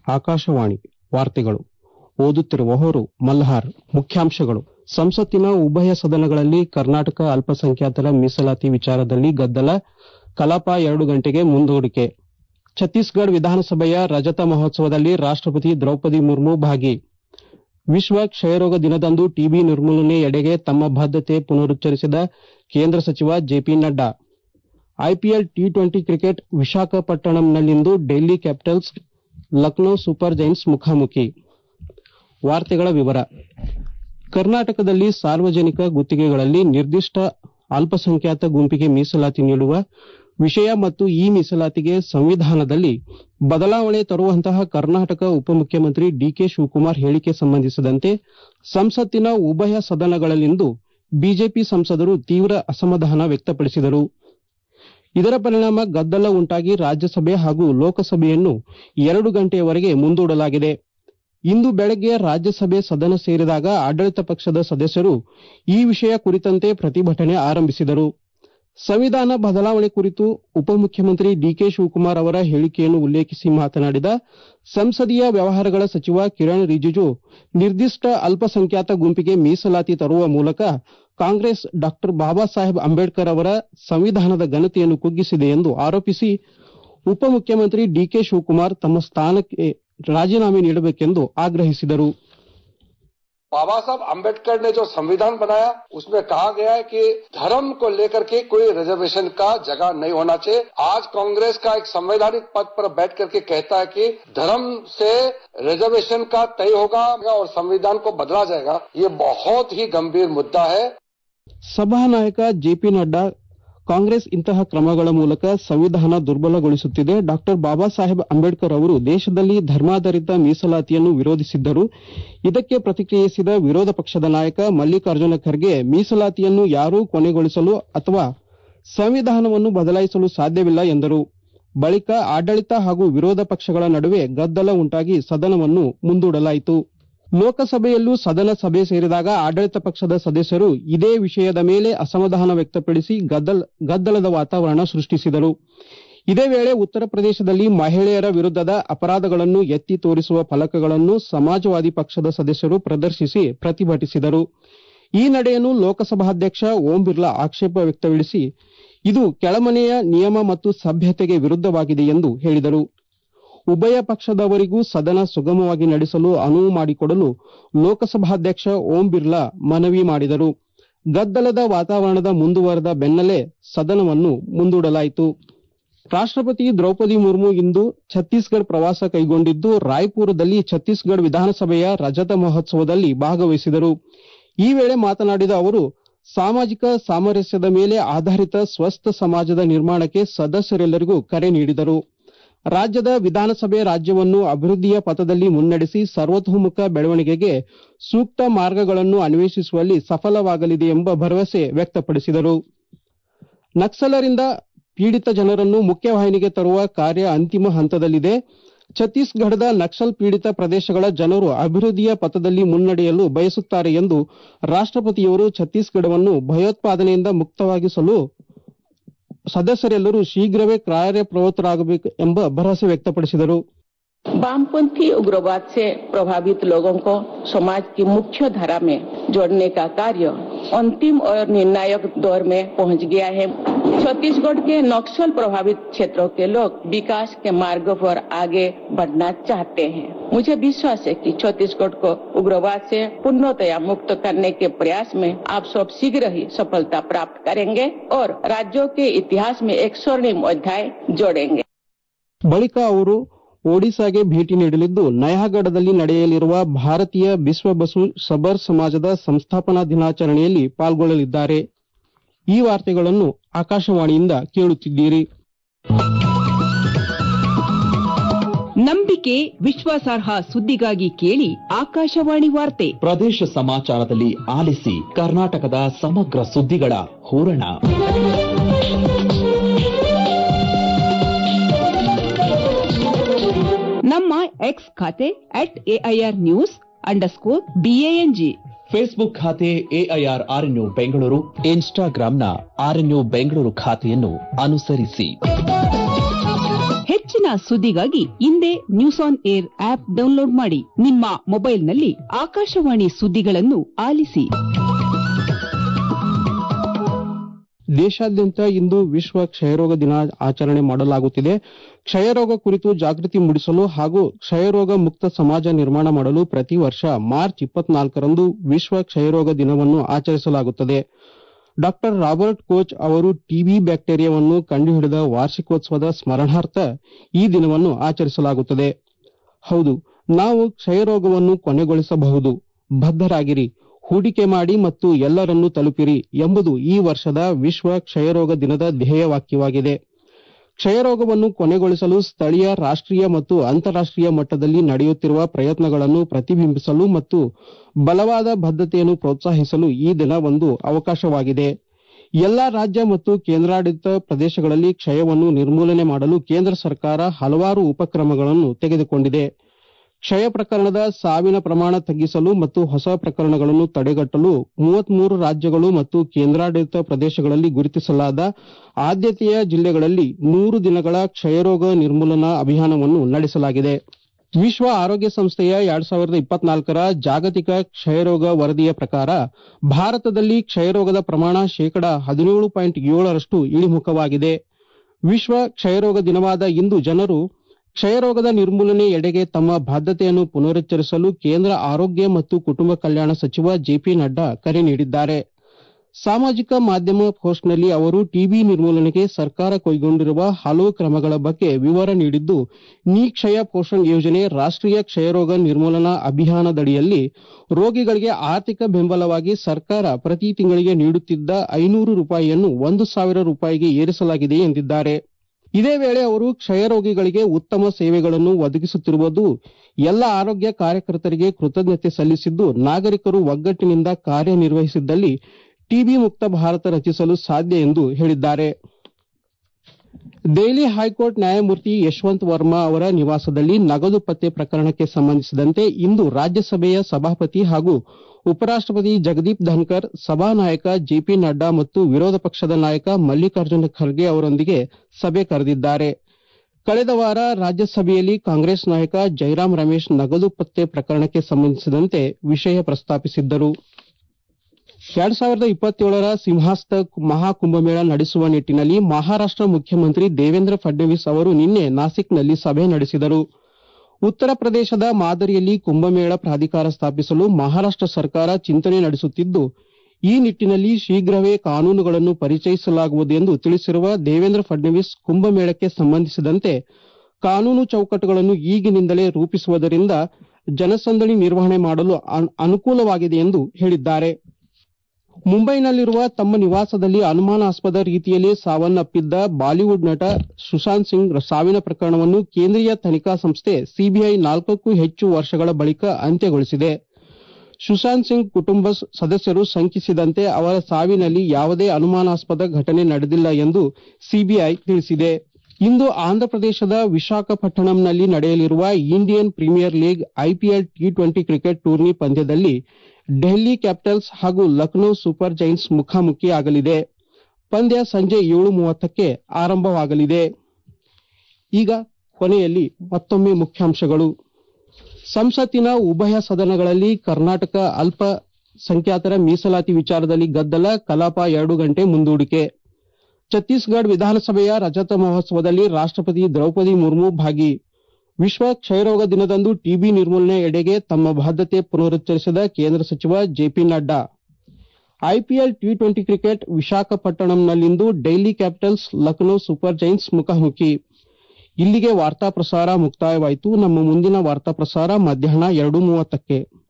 ಆಕಾಶವಾಣಿ ವಾರ್ತೆಗಳು ಓದುತ್ತಿರುವವರು ಮಲ್ಹಾರ್ ಮುಖ್ಯಾಂಶಗಳು ಸಂಸತ್ತಿನ ಉಭಯ ಸದನಗಳಲ್ಲಿ ಕರ್ನಾಟಕ ಅಲ್ಪಸಂಖ್ಯಾತರ ಮೀಸಲಾತಿ ವಿಚಾರದಲ್ಲಿ ಗದ್ದಲ ಕಲಾಪ ಎರಡು ಗಂಟೆಗೆ ಮುಂದೂಡಿಕೆ ಛತ್ತೀಸ್ಗಢ ವಿಧಾನಸಭೆಯ ರಜತ ಮಹೋತ್ಸವದಲ್ಲಿ ರಾಷ್ಟಪತಿ ದ್ರೌಪದಿ ಮುರ್ಮು ಭಾಗಿ ವಿಶ್ವ ಕ್ಷಯರೋಗ ದಿನದಂದು ಟಿಬಿ ನಿರ್ಮೂಲನೆಯೆಡೆಗೆ ತಮ್ಮ ಬದ್ದತೆ ಪುನರುಚ್ಚರಿಸಿದ ಕೇಂದ್ರ ಸಚಿವ JP Nadda IPL T twenty cricket ವಿಶಾಖಪಟ್ಟಣಂನಲ್ಲಿಂದು Delhi Capitals Lucknow Super Giants ಮುಖಾಮುಖಿ ಕರ್ನಾಟಕದಲ್ಲಿ ಸಾರ್ವಜನಿಕ ಗುತ್ತಿಗೆಗಳಲ್ಲಿ ನಿರ್ದಿಷ್ಟ ಅಲ್ಪಸಂಖ್ಯಾತ ಗುಂಪಿಗೆ ಮೀಸಲಾತಿ ನೀಡುವ ವಿಷಯ ಮತ್ತು ಈ ಮೀಸಲಾತಿಗೆ ಸಂವಿಧಾನದಲ್ಲಿ ಬದಲಾವಣೆ ತರುವಂತಹ ಕರ್ನಾಟಕ ಉಪಮುಖ್ಯಮಂತ್ರಿ ಡಿಕೆ ಶಿವಕುಮಾರ್ ಹೇಳಿಕೆ ಸಂಬಂಧಿಸಿದಂತೆ ಸಂಸತ್ತಿನ ಉಭಯ ಸದನಗಳಲ್ಲಿಂದು ಬಿಜೆಪಿ ಸಂಸದರು ತೀವ್ರ ಅಸಮಾಧಾನ ವ್ಯಕ್ತಪಡಿಸಿದರು ಇದರ ಪರಿಣಾಮ ಗದ್ದಲ ಉಂಟಾಗಿ ರಾಜ್ಯಸಭೆ ಹಾಗೂ ಲೋಕಸಭೆಯನ್ನು ಎರಡು ಗಂಟೆಯವರೆಗೆ ಮುಂದೂಡಲಾಗಿದೆ ಇಂದು ಬೆಳಗ್ಗೆ ರಾಜ್ಯಸಭೆ ಸದನ ಸೇರಿದಾಗ ಆಡಳಿತ ಪಕ್ಷದ ಸದಸ್ಯರು ಈ ವಿಷಯ ಕುರಿತಂತೆ ಪ್ರತಿಭಟನೆ ಆರಂಭಿಸಿದರು ಸಂವಿಧಾನ ಬದಲಾವಣೆ ಕುರಿತು ಉಪಮುಖ್ಯಮಂತ್ರಿ ಡಿಕೆ ಶಿವಕುಮಾರ್ ಅವರ ಹೇಳಿಕೆಯನ್ನು ಉಲ್ಲೇಖಿಸಿ ಮಾತನಾಡಿದ ಸಂಸದೀಯ ವ್ಯವಹಾರಗಳ ಸಚಿವ ಕಿರಣ್ ರಿಜಿಜು ನಿರ್ದಿಷ್ಟ ಅಲ್ಪಸಂಖ್ಯಾತ ಗುಂಪಿಗೆ ಮೀಸಲಾತಿ ತರುವ ಮೂಲಕ ಕಾಂಗ್ರೆಸ್ ಡಾ ಬಾಬಾ ಸಾಹೇಬ್ ಅಂಬೇಡ್ಕರ್ ಅವರ ಸಂವಿಧಾನದ ಘನತೆಯನ್ನು ಕುಗ್ಗಿಸಿದೆ ಎಂದು ಆರೋಪಿಸಿ ಉಪಮುಖ್ಯಮಂತ್ರಿ ಡಿಕೆ ಶಿವಕುಮಾರ್ ತಮ್ಮ ಸ್ಥಾನಕ್ಕೆ ರಾಜೀನಾಮೆ ನೀಡಬೇಕೆಂದು ಆಗ್ರಹಿಸಿದರು बाबा साहब अम्बेडकर ने जो संविधान बनाया उसमें कहा गया है कि धर्म को लेकर के कोई रिजर्वेशन का जगह नहीं होना चाहिए आज कांग्रेस का एक संवैधानिक पद पर बैठ करके कहता है कि धर्म से रिजर्वेशन का तय होगा और संविधान को बदला जाएगा ये बहुत ही गंभीर मुद्दा है ಸಭಾನಾಯಕ ಜೆಪಿ ನಡ್ಡಾ ಕಾಂಗ್ರೆಸ್ ಇಂತಹ ಕ್ರಮಗಳ ಮೂಲಕ ಸಂವಿಧಾನ ದುರ್ಬಲಗೊಳಿಸುತ್ತಿದೆ ಡಾ ಬಾಬಾ ಸಾಹೇಬ್ ಅಂಬೇಡ್ಕರ್ ಅವರು ದೇಶದಲ್ಲಿ ಧರ್ಮಾಧಾರಿತ ಮೀಸಲಾತಿಯನ್ನು ವಿರೋಧಿಸಿದ್ದರು ಇದಕ್ಕೆ ಪ್ರತಿಕ್ರಿಯಿಸಿದ ವಿರೋಧ ಪಕ್ಷದ ನಾಯಕ ಮಲ್ಲಿಕಾರ್ಜುನ ಖರ್ಗೆ ಮೀಸಲಾತಿಯನ್ನು ಯಾರೂ ಕೊನೆಗೊಳಿಸಲು ಅಥವಾ ಸಂವಿಧಾನವನ್ನು ಬದಲಾಯಿಸಲು ಸಾಧ್ಯವಿಲ್ಲ ಎಂದರು ಬಳಿಕ ಆಡಳಿತ ಹಾಗೂ ವಿರೋಧ ಪಕ್ಷಗಳ ನಡುವೆ ಗದ್ದಲ ಉಂಟಾಗಿ ಸದನವನ್ನು ಮುಂದೂಡಲಾಯಿತು ಲೋಕಸಭೆಯಲ್ಲೂ ಸದನ ಸಭೆ ಸೇರಿದಾಗ ಆಡಳಿತ ಪಕ್ಷದ ಸದಸ್ಯರು ಇದೇ ವಿಷಯದ ಮೇಲೆ ಅಸಮಾಧಾನ ವ್ಯಕ್ತಪಡಿಸಿ ಗದ್ದಲದ ವಾತಾವರಣ ಸೃಷ್ಟಿಸಿದರು ಇದೇ ವೇಳೆ ಉತ್ತರ ಪ್ರದೇಶದಲ್ಲಿ ಮಹಿಳೆಯರ ವಿರುದ್ದದ ಅಪರಾಧಗಳನ್ನು ಎತ್ತಿ ತೋರಿಸುವ ಫಲಕಗಳನ್ನು ಸಮಾಜವಾದಿ ಪಕ್ಷದ ಸದಸ್ಯರು ಪ್ರದರ್ಶಿಸಿ ಪ್ರತಿಭಟಿಸಿದರು ಈ ನಡೆಯನ್ನು ಲೋಕಸಭಾಧ್ಯಕ್ಷ ಓಂ ಬಿರ್ಲಾ ಆಕ್ಷೇಪ ವ್ಯಕ್ತಪಡಿಸಿ ಇದು ಕೆಳಮನೆಯ ನಿಯಮ ಮತ್ತು ಸಭ್ಯತೆಗೆ ವಿರುದ್ದವಾಗಿದೆ ಎಂದು ಹೇಳಿದರು ಉಭಯ ಪಕ್ಷದವರಿಗೂ ಸದನ ಸುಗಮವಾಗಿ ನಡೆಸಲು ಅನುವು ಮಾಡಿಕೊಡಲು ಲೋಕಸಭಾಧ್ಯಕ್ಷ ಓಂ ಬಿರ್ಲಾ ಮನವಿ ಮಾಡಿದರು ಗದ್ದಲದ ವಾತಾವರಣದ ಮುಂದುವರೆದ ಬೆನ್ನಲ್ಲೇ ಸದನವನ್ನು ಮುಂದೂಡಲಾಯಿತು ರಾಷ್ಟಪತಿ ದ್ರೌಪದಿ ಮುರ್ಮು ಇಂದು ಛತ್ತೀಸ್ಗಢ ಪ್ರವಾಸ ಕೈಗೊಂಡಿದ್ದು ರಾಯ್ಪುರದಲ್ಲಿ ಛತ್ತೀಸ್ಗಢ ವಿಧಾನಸಭೆಯ ರಜತ ಮಹೋತ್ಸವದಲ್ಲಿ ಭಾಗವಹಿಸಿದರು ಈ ವೇಳೆ ಮಾತನಾಡಿದ ಅವರು ಸಾಮಾಜಿಕ ಸಾಮರಸ್ಯದ ಮೇಲೆ ಆಧಾರಿತ ಸ್ವಸ್ಥ ಸಮಾಜದ ನಿರ್ಮಾಣಕ್ಕೆ ಸದಸ್ಯರೆಲ್ಲರಿಗೂ ಕರೆ ನೀಡಿದರು ರಾಜ್ಯದ ವಿಧಾನಸಭೆ ರಾಜ್ಯವನ್ನು ಅಭಿವೃದ್ಧಿಯ ಪಥದಲ್ಲಿ ಮುನ್ನಡೆಸಿ ಸರ್ವತೋಮುಖ ಬೆಳವಣಿಗೆಗೆ ಸೂಕ್ತ ಮಾರ್ಗಗಳನ್ನು ಅನ್ವೇಷಿಸುವಲ್ಲಿ ಸಫಲವಾಗಲಿದೆ ಎಂಬ ಭರವಸೆ ವ್ಯಕ್ತಪಡಿಸಿದರು ನಕ್ಸಲರಿಂದ ಪೀಡಿತ ಜನರನ್ನು ಮುಖ್ಯವಾಹಿನಿಗೆ ತರುವ ಕಾರ್ಯ ಅಂತಿಮ ಹಂತದಲ್ಲಿದೆ ಛತ್ತೀಸ್ಗಢದ ನಕ್ಸಲ್ ಪೀಡಿತ ಪ್ರದೇಶಗಳ ಜನರು ಅಭಿವೃದ್ಧಿಯ ಪಥದಲ್ಲಿ ಮುನ್ನಡೆಯಲು ಬಯಸುತ್ತಾರೆ ಎಂದು ರಾಷ್ಟಪತಿಯವರು ಛತ್ತೀಸ್ಗಢವನ್ನು ಭಯೋತ್ಪಾದನೆಯಿಂದ ಮುಕ್ತವಾಗಿಸಲು ಸದಸ್ಯರೆಲ್ಲರೂ ಶೀಘ್ರವೇ ಕಾರ್ಯಪ್ರವೃತ್ತರಾಗಬೇಕು ಎಂಬ ಭರವಸೆ ವ್ಯಕ್ತಪಡಿಸಿದರು वामपंथी उग्रवाद से प्रभावित लोगों को समाज की मुख्य धारा में जोड़ने का कार्य अंतिम और निर्णायक दौर में पहुंच गया है छत्तीसगढ़ के नक्सल प्रभावित क्षेत्रों के लोग विकास के मार्ग पर आगे बढ़ना चाहते हैं मुझे विश्वास है कि छत्तीसगढ़ को उग्रवाद से पूर्णतया मुक्त करने के प्रयास में आप सब शीघ्र ही सफलता प्राप्त करेंगे और राज्यों के इतिहास में एक स्वर्णिम अध्याय जोड़ेंगे ಬಳಿಕ ಅವರು ಒಡಿಶಾಗೆ ಭೇಟಿ ನೀಡಲಿದ್ದು ನಯಾಗಢದಲ್ಲಿ ನಡೆಯಲಿರುವ ಭಾರತೀಯ ಬಿಸ್ವ ಬಸು ಸಬರ್ ಸಮಾಜದ ಸಂಸ್ಥಾಪನಾ ದಿನಾಚರಣೆಯಲ್ಲಿ ಪಾಲ್ಗೊಳ್ಳಲಿದ್ದಾರೆ ಈ ವಾರ್ತೆಗಳನ್ನು ಆಕಾಶವಾಣಿಯಿಂದ ಕೇಳುತ್ತಿದ್ದೀರಿ ನಂಬಿಕೆ ವಿಶ್ವಾಸಾರ್ಹ ಸುದ್ದಿಗಾಗಿ ಕೇಳಿ ಆಕಾಶವಾಣಿ ವಾರ್ತೆ ಪ್ರದೇಶ ಸಮಾಚಾರದಲ್ಲಿ ಆಲಿಸಿ ಕರ್ನಾಟಕದ ಸಮಗ್ರ ಸುದ್ದಿಗಳ ಹೂರಣ ನಮ್ಮ ಎಕ್ಸ್ ಖಾತೆ at AIR news underscore BANG Facebook ಖಾತೆ ಎಐಆರ್ ಆರ್ಎನ್ಯು ಬೆಂಗಳೂರು ಇನ್ಸ್ಟಾಗ್ರಾಂನ ಆರ್ಎನ್ಯು ಬೆಂಗಳೂರು ಖಾತೆಯನ್ನು ಅನುಸರಿಸಿ ಹೆಚ್ಚಿನ ಸುದ್ದಿಗಾಗಿ ಹಿಂದೆ news on air app download ಮಾಡಿ ನಿಮ್ಮ ಮೊಬೈಲ್ನಲ್ಲಿ ಆಕಾಶವಾಣಿ ಸುದ್ದಿಗಳನ್ನು ಆಲಿಸಿ ದೇಶಾದ್ಯಂತ ಇಂದು ವಿಶ್ವ ಕ್ಷಯರೋಗ ದಿನ ಆಚರಣೆ ಮಾಡಲಾಗುತ್ತಿದೆ ಕ್ಷಯರೋಗ ಕುರಿತು ಜಾಗೃತಿ ಮೂಡಿಸಲು ಹಾಗೂ ಕ್ಷಯರೋಗ ಮುಕ್ತ ಸಮಾಜ ನಿರ್ಮಾಣ ಮಾಡಲು ಪ್ರತಿ ವರ್ಷ ಮಾರ್ಚ್ ಇಪ್ಪತ್ನಾಲ್ಕರಂದು ವಿಶ್ವ ಕ್ಷಯರೋಗ ದಿನವನ್ನು ಆಚರಿಸಲಾಗುತ್ತದೆ ಡಾ ರಾಬರ್ಟ್ ಕೋಚ್ ಅವರು ಟಿಬಿ ಬ್ಯಾಕ್ಟೀರಿಯಾವನ್ನು ಕಂಡುಹಿಡಿದ ವಾರ್ಷಿಕೋತ್ಸವದ ಸ್ಮರಣಾರ್ಥ ಈ ದಿನವನ್ನು ಆಚರಿಸಲಾಗುತ್ತದೆ ಹೌದು ನಾವು ಕ್ಷಯರೋಗವನ್ನು ಕೊನೆಗೊಳಿಸಬಹುದು ಬದ್ಧರಾಗಿರಿ ಹೂಡಿಕೆ ಮಾಡಿ ಮತ್ತು ಎಲ್ಲರನ್ನೂ ತಲುಪಿರಿ ಎಂಬುದು ಈ ವರ್ಷದ ವಿಶ್ವ ಕ್ಷಯರೋಗ ದಿನದ ಧ್ಯೇಯವಾಕ್ಯವಾಗಿದೆ ಕ್ಷಯರೋಗವನ್ನು ಕೊನೆಗೊಳಿಸಲು ಸ್ಥಳೀಯ ರಾಷ್ಟ್ರೀಯ ಮತ್ತು ಅಂತಾರಾಷ್ಟ್ರೀಯ ಮಟ್ಟದಲ್ಲಿ ನಡೆಯುತ್ತಿರುವ ಪ್ರಯತ್ನಗಳನ್ನು ಪ್ರತಿಬಿಂಬಿಸಲು ಮತ್ತು ಬಲವಾದ ಬದ್ಧತೆಯನ್ನು ಪ್ರೋತ್ಸಾಹಿಸಲು ಈ ದಿನ ಒಂದು ಅವಕಾಶವಾಗಿದೆ ಎಲ್ಲಾ ರಾಜ್ಯ ಮತ್ತು ಕೇಂದ್ರಾಡಳಿತ ಪ್ರದೇಶಗಳಲ್ಲಿ ಕ್ಷಯವನ್ನು ನಿರ್ಮೂಲನೆ ಮಾಡಲು ಕೇಂದ್ರ ಸರ್ಕಾರ ಹಲವಾರು ಉಪಕ್ರಮಗಳನ್ನು ತೆಗೆದುಕೊಂಡಿದೆ ಕ್ಷಯ ಪ್ರಕರಣದ ಸಾವಿನ ಪ್ರಮಾಣ ತಗ್ಗಿಸಲು ಮತ್ತು ಹೊಸ ಪ್ರಕರಣಗಳನ್ನು ತಡೆಗಟ್ಟಲು ಮೂವತ್ಮೂರು ರಾಜ್ಯಗಳು ಮತ್ತು ಕೇಂದ್ರಾಡಳಿತ ಪ್ರದೇಶಗಳಲ್ಲಿ ಗುರುತಿಸಲಾದ ಆದ್ಯತೆಯ ಜಿಲ್ಲೆಗಳಲ್ಲಿ ನೂರು ದಿನಗಳ ಕ್ಷಯರೋಗ ನಿರ್ಮೂಲನಾ ಅಭಿಯಾನವನ್ನು ನಡೆಸಲಾಗಿದೆ ವಿಶ್ವ ಆರೋಗ್ಯ ಸಂಸ್ಥೆಯ ಎರಡ್ ಸಾವಿರದ ಇಪ್ಪತ್ನಾಲ್ಕರ ಜಾಗತಿಕ ಕ್ಷಯರೋಗ ವರದಿಯ ಪ್ರಕಾರ ಭಾರತದಲ್ಲಿ ಕ್ಷಯರೋಗದ ಪ್ರಮಾಣ ಶೇಕಡ ಹದಿನೇಳು ಪಾಯಿಂಟ್ ಏಳರಷ್ಟು ಇಳಿಮುಖವಾಗಿದೆ ವಿಶ್ವ ಕ್ಷಯರೋಗ ದಿನವಾದ ಇಂದು ಜನರು ಕ್ಷಯರೋಗದ ನಿರ್ಮೂಲನೆ ಎಡೆಗೆ ತಮ್ಮ ಬಾಧ್ಯತೆಯನ್ನು ಪುನರುಚ್ಚರಿಸಲು ಕೇಂದ್ರ ಆರೋಗ್ಯ ಮತ್ತು ಕುಟುಂಬ ಕಲ್ಯಾಣ ಸಚಿವ ಜೆಪಿ ನಡ್ಡಾ ಕರೆ ನೀಡಿದ್ದಾರೆ ಸಾಮಾಜಿಕ ಮಾಧ್ಯಮ ಪೋಸ್ಟ್ನಲ್ಲಿ ಅವರು ಟಿಬಿ ನಿರ್ಮೂಲನೆಗೆ ಸರ್ಕಾರ ಕೈಗೊಂಡಿರುವ ಹಲವು ಕ್ರಮಗಳ ಬಗ್ಗೆ ವಿವರ ನೀಡಿದ್ದು ನೀ ಕ್ಷಯ ಪೋಷಣ್ ಯೋಜನೆ ರಾಷ್ಟ್ರೀಯ ಕ್ಷಯರೋಗ ನಿರ್ಮೂಲನಾ ಅಭಿಯಾನದಡಿಯಲ್ಲಿ ರೋಗಿಗಳಿಗೆ ಆರ್ಥಿಕ ಬೆಂಬಲವಾಗಿ ಸರ್ಕಾರ ಪ್ರತಿ ತಿಂಗಳಿಗೆ ನೀಡುತ್ತಿದ್ದ ಐನೂರು ರೂಪಾಯಿಯನ್ನು ಒಂದು ಸಾವಿರ ರೂಪಾಯಿಗೆ ಏರಿಸಲಾಗಿದೆ ಎಂದಿದ್ದಾರೆ ಇದೇ ವೇಳೆ ಅವರು ಕ್ಷಯರೋಗಿಗಳಿಗೆ ಉತ್ತಮ ಸೇವೆಗಳನ್ನು ಒದಗಿಸುತ್ತಿರುವುದು ಎಲ್ಲ ಆರೋಗ್ಯ ಕಾರ್ಯಕರ್ತರಿಗೆ ಕೃತಜ್ಞತೆ ಸಲ್ಲಿಸಿದ್ದು ನಾಗರಿಕರು ಒಗ್ಗಟ್ಟಿನಿಂದ ಕಾರ್ಯನಿರ್ವಹಿಸಿದ್ದಲ್ಲಿ ಟಿಬಿ ಮುಕ್ತ ಭಾರತ ರಚಿಸಲು ಸಾಧ್ಯ ಎಂದು ಹೇಳಿದ್ದಾರೆ ದೆಹಲಿ ಹೈಕೋರ್ಟ್ ನ್ಯಾಯಮೂರ್ತಿ ಯಶವಂತ್ ವರ್ಮಾ ಅವರ ನಿವಾಸದಲ್ಲಿ ನಗದು ಪತ್ತೆ ಪ್ರಕರಣಕ್ಕೆ ಸಂಬಂಧಿಸಿದಂತೆ ಇಂದು ರಾಜ್ಯಸಭೆಯ ಸಭಾಪತಿ ಹಾಗೂ ಉಪರಾಷ್ಟಪತಿ ಜಗದೀಪ್ ಧನ್ಕರ್ ಸಭಾನಾಯಕ ಜೆಪಿ ನಡ್ಡಾ ಮತ್ತು ವಿರೋಧ ಪಕ್ಷದ ನಾಯಕ ಮಲ್ಲಿಕಾರ್ಜುನ ಖರ್ಗೆ ಅವರೊಂದಿಗೆ ಸಭೆ ಕರೆದಿದ್ದಾರೆ ಕಳೆದ ವಾರ ರಾಜ್ಯಸಭೆಯಲ್ಲಿ ಕಾಂಗ್ರೆಸ್ ನಾಯಕ ಜೈರಾಮ್ ರಮೇಶ್ ನಗದು ಪತ್ತೆ ಪ್ರಕರಣಕ್ಕೆ ಸಂಬಂಧಿಸಿದಂತೆ ವಿಷಯ ಪ್ರಸ್ತಾಪಿಸಿದ್ದರು ಎರಡ್ ಸಾವಿರದ ಇಪ್ಪತ್ತೇಳರ ಸಿಂಹಾಸ್ತ ಮಹಾಕುಂಭಮೇಳ ನಡೆಸುವ ನಿಟ್ಟಿನಲ್ಲಿ ಮಹಾರಾಷ್ಟ ಮುಖ್ಯಮಂತ್ರಿ ದೇವೇಂದ್ರ ಫಡ್ನವೀಸ್ ಅವರು ನಿನ್ನೆ ನಾಸಿಕ್ನಲ್ಲಿ ಸಭೆ ನಡೆಸಿದರು ಉತ್ತರ ಪ್ರದೇಶದ ಮಾದರಿಯಲ್ಲಿ ಕುಂಭಮೇಳ ಪ್ರಾಧಿಕಾರ ಸ್ಥಾಪಿಸಲು ಮಹಾರಾಷ್ಟ ಸರ್ಕಾರ ಚಿಂತನೆ ನಡೆಸುತ್ತಿದ್ದು ಈ ನಿಟ್ಟಿನಲ್ಲಿ ಶೀಘ್ರವೇ ಕಾನೂನುಗಳನ್ನು ಪರಿಚಯಿಸಲಾಗುವುದು ಎಂದು ತಿಳಿಸಿರುವ ದೇವೇಂದ್ರ ಫಡ್ನವೀಸ್ ಕುಂಭಮೇಳಕ್ಕೆ ಸಂಬಂಧಿಸಿದಂತೆ ಕಾನೂನು ಚೌಕಟ್ಟುಗಳನ್ನು ಈಗಿನಿಂದಲೇ ರೂಪಿಸುವುದರಿಂದ ಜನಸಂದಣಿ ನಿರ್ವಹಣೆ ಮಾಡಲು ಅನುಕೂಲವಾಗಿದೆ ಎಂದು ಹೇಳಿದ್ದಾರೆ ಮುಂಬೈನಲ್ಲಿರುವ ತಮ್ಮ ನಿವಾಸದಲ್ಲಿ ಅನುಮಾನಾಸ್ಪದ ರೀತಿಯಲ್ಲಿ ಸಾವನ್ನಪ್ಪಿದ್ದ ಬಾಲಿವುಡ್ ನಟ ಸುಶಾಂತ್ ಸಿಂಗ್ ಸಾವಿನ ಪ್ರಕರಣವನ್ನು ಕೇಂದ್ರೀಯ ತನಿಖಾ ಸಂಸ್ಥೆ ಸಿಬಿಐ ನಾಲ್ಕಕ್ಕೂ ಹೆಚ್ಚು ವರ್ಷಗಳ ಬಳಿಕ ಅಂತ್ಯಗೊಳಿಸಿದೆ ಸುಶಾಂತ್ ಸಿಂಗ್ ಕುಟುಂಬ ಸದಸ್ಯರು ಶಂಕಿಸಿದಂತೆ ಅವರ ಸಾವಿನಲ್ಲಿ ಯಾವುದೇ ಅನುಮಾನಾಸ್ಪದ ಘಟನೆ ನಡೆದಿಲ್ಲ ಎಂದು ಸಿಬಿಐ ತಿಳಿಸಿದೆ ಇಂದು ಆಂಧ್ರಪ್ರದೇಶದ ವಿಶಾಖಪಟ್ಟಣಂನಲ್ಲಿ ನಡೆಯಲಿರುವ Indian premier league IPL T twenty cricket tourney ಪಂದ್ಯದಲ್ಲಿ ಡೆಲ್ಲಿ ಕ್ಯಾಪಿಟಲ್ಸ್ ಹಾಗೂ ಲಕ್ನೋ ಸೂಪರ್ ಜೈಂಟ್ಸ್ ಮುಖಾಮುಖಿ ಆಗಲಿದೆ ಪಂದ್ಯ ಸಂಜೆ ಏಳು ಮೂವತ್ತಕ್ಕೆ ಆರಂಭವಾಗಲಿದೆ ಈಗ ಕೊನೆಯಲ್ಲಿ ಮತ್ತೊಮ್ಮೆ ಮುಖ್ಯಾಂಶಗಳು ಸಂಸತ್ತಿನ ಉಭಯ ಸದನಗಳಲ್ಲಿ ಕರ್ನಾಟಕ ಅಲ್ಪ ಸಂಖ್ಯಾತರ ಮೀಸಲಾತಿ ವಿಚಾರದಲ್ಲಿ ಗದ್ದಲ ಕಲಾಪ ಎರಡು ಗಂಟೆ ಮುಂದೂಡಿಕೆ ಛತ್ತೀಸ್ಗಢ ವಿಧಾನಸಭೆಯ ರಜತ ಮಹೋತ್ಸವದಲ್ಲಿ ರಾಷ್ಟಪತಿ ದ್ರೌಪದಿ ಮುರ್ಮು ಭಾಗಿ ವಿಶ್ವ ಕ್ಷಯರೋಗ ದಿನದಂದು ಟಿಬಿ ನಿರ್ಮೂಲನೆ ಎಡೆಗೆ ತಮ್ಮ ಬಾಧ್ಯತೆ ಪುನರುಚ್ಚರಿಸಿದ ಕೇಂದ್ರ ಸಚಿವ JP Nadda IPL T twenty cricket ವಿಶಾಖಪಟ್ಟಣಂನಲ್ಲಿಂದು Delhi Capitals Lucknow Super Giants ಮುಖಾಮುಖಿ ಇಲ್ಲಿಗೆ ವಾರ್ತಾ ಪ್ರಸಾರ ಮುಕ್ತಾಯವಾಯಿತು ನಮ್ಮ ಮುಂದಿನ ವಾರ್ತಾ ಪ್ರಸಾರ ಮಧ್ಯಾಹ್ನ ಎರಡು ಮೂವತ್ತಕ್ಕೆ